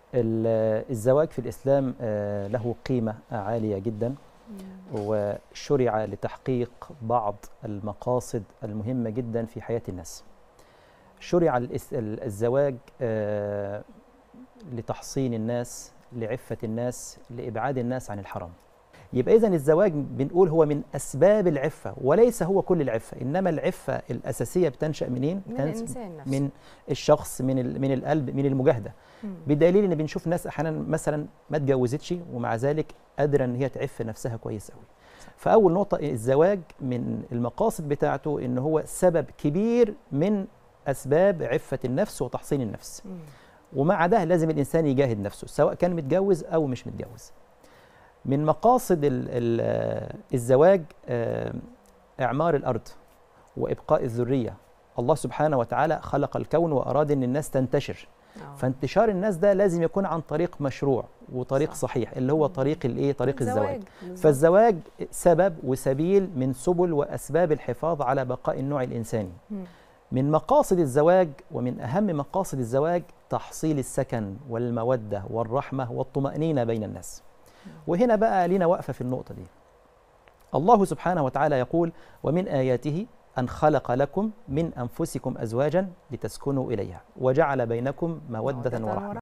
ال- الزواج في الإسلام آه، له قيمة عالية جدا وشرع لتحقيق بعض المقاصد المهمة جدا في حياة الناس شرع الاس- ال- الزواج آه، لتحصين الناس لعفة الناس لإبعاد الناس عن الحرام يبقى إذن الزواج بنقول هو من أسباب العفة وليس هو كل العفة إنما العفة الأساسية بتنشأ منين؟ من بتنس- الانسان نفسه من الشخص من ال- من القلب من المجاهدة مم. بدليل ان بنشوف ناس احيانا مثلا ما اتجوزتش ومع ذلك قادره ان هي تعف نفسها كويس قوي فاول نقطه الزواج من المقاصد بتاعته ان هو سبب كبير من اسباب عفه النفس وتحصين النفس مم. ومع ده لازم الانسان يجاهد نفسه سواء كان متجوز او مش متجوز من مقاصد ال ال الزواج آه، اعمار الارض وابقاء الذريه الله سبحانه وتعالى خلق الكون واراد ان الناس تنتشر آه. فانتشار الناس ده لازم يكون عن طريق مشروع وطريق صح. صح. صحيح اللي هو طريق الايه طريق الزواج بالظبط. فالزواج سبب وسبيل من سبل واسباب الحفاظ على بقاء النوع الانساني مم. من مقاصد الزواج ومن اهم مقاصد الزواج تحصيل السكن والموده والرحمه والطمانينه بين الناس وهنا بقى لينا وقفه في النقطه دي الله سبحانه وتعالى يقول ومن اياته ان خلق لكم من انفسكم ازواجا لتسكنوا اليها وجعل بينكم موده مودة ورحمه